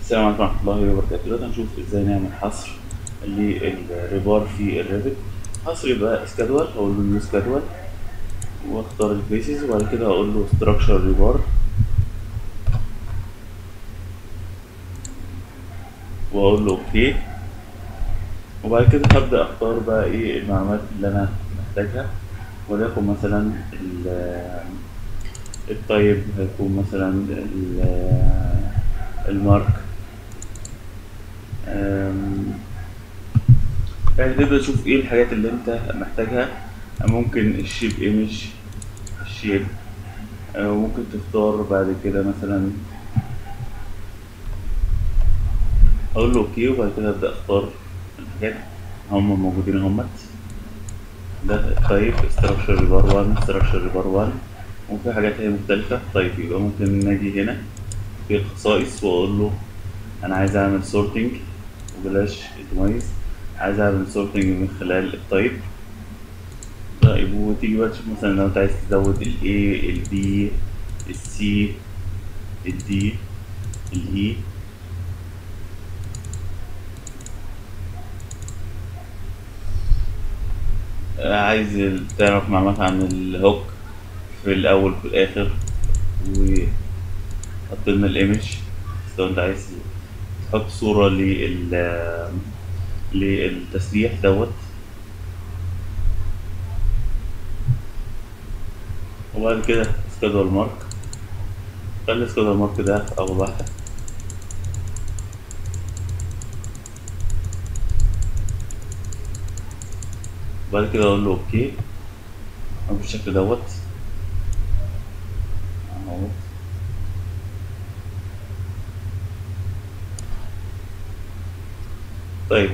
السلام عليكم ورحمة الله وبركاته دلوقتي هنشوف ازاي نعمل حصر للريبار في الريفت حصر يبقى اسكادول هقول له نيو سكادول واختار البيسز وبعد كده هقول له ستراكشر ريبار واقول له اوكي وبعد كده هبدأ اختار بقى ايه المعلومات اللي انا محتاجها وليكن مثلا ال- الطيب هيكون مثلا ال- المارك أم، يعني تبدأ تشوف ايه الحاجات اللي انت محتاجها ممكن الشيب ايمج الشيب أه، ممكن تختار بعد كده مثلا اقول له اوكي وبعد كده ابدا اختار الحاجات هم موجودين همت ده طيب structure ريبار 1 structure ريبار 1 وفي حاجات هي مختلفة طيب يبقى ممكن نجي هنا في الخصائص واقول له انا عايز اعمل sorting وبلاش اتميز عايز اعمل sorting من خلال التايب طيب وتيجي بقى تشوف مثلا لو انت عايز تزود ال A ال B ال C ال D ال E عايز تعرف معلومات عن الهوك في الأول وفي الآخر وحط لنا الإيمج بس لو أنت عايز تحط صورة لل للتسليح دوت وبعد كده سكادول مارك خلي سكادول مارك ده في أول واحدة وبعد كده أقول له أوكي أو بالشكل دوت أهو طيب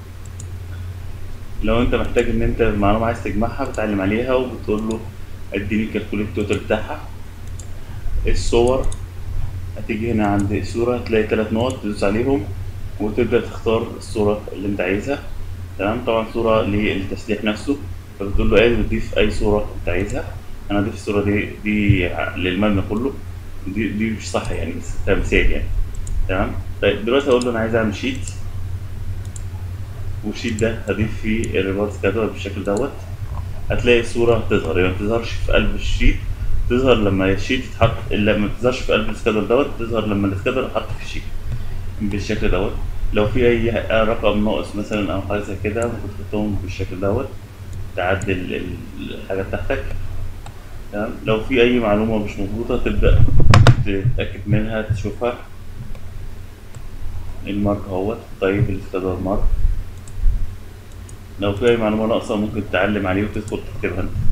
لو انت محتاج ان انت معلومة عايز تجمعها بتعلم عليها وبتقول له اديني الكالكوليت توتال بتاعها الصور هتيجي هنا عند الصورة هتلاقي تلات نقط تدوس عليهم وتبدأ تختار الصورة اللي انت عايزها تمام طبعا صورة للتسليح نفسه فبتقول له ايه وتضيف اي صورة انت عايزها انا اضيف الصورة دي دي للمبنى كله دي دي مش صح يعني بس ده مثال يعني تمام طيب دلوقتي هقول له انا عايز اعمل شيت والشيت ده هضيف فيه الريبورت سكادول بالشكل دوت هتلاقي الصورة تظهر يعني ما تظهرش في قلب الشيت تظهر لما الشيت يتحط لما ما تظهرش في قلب السكادول دوت تظهر لما السكادول يتحط في الشيت بالشكل دوت لو في اي رقم ناقص مثلا او حاجه زي كده ممكن تحطهم بالشكل دوت تعدل ال- الحاجه بتاعتك تمام لو في اي معلومه مش مظبوطه تبدا تتاكد منها تشوفها المارك اهوت طيب السكادول مارك لو في اي معلومه ناقصه ممكن تعلم عليه وتدخل تكتبها انت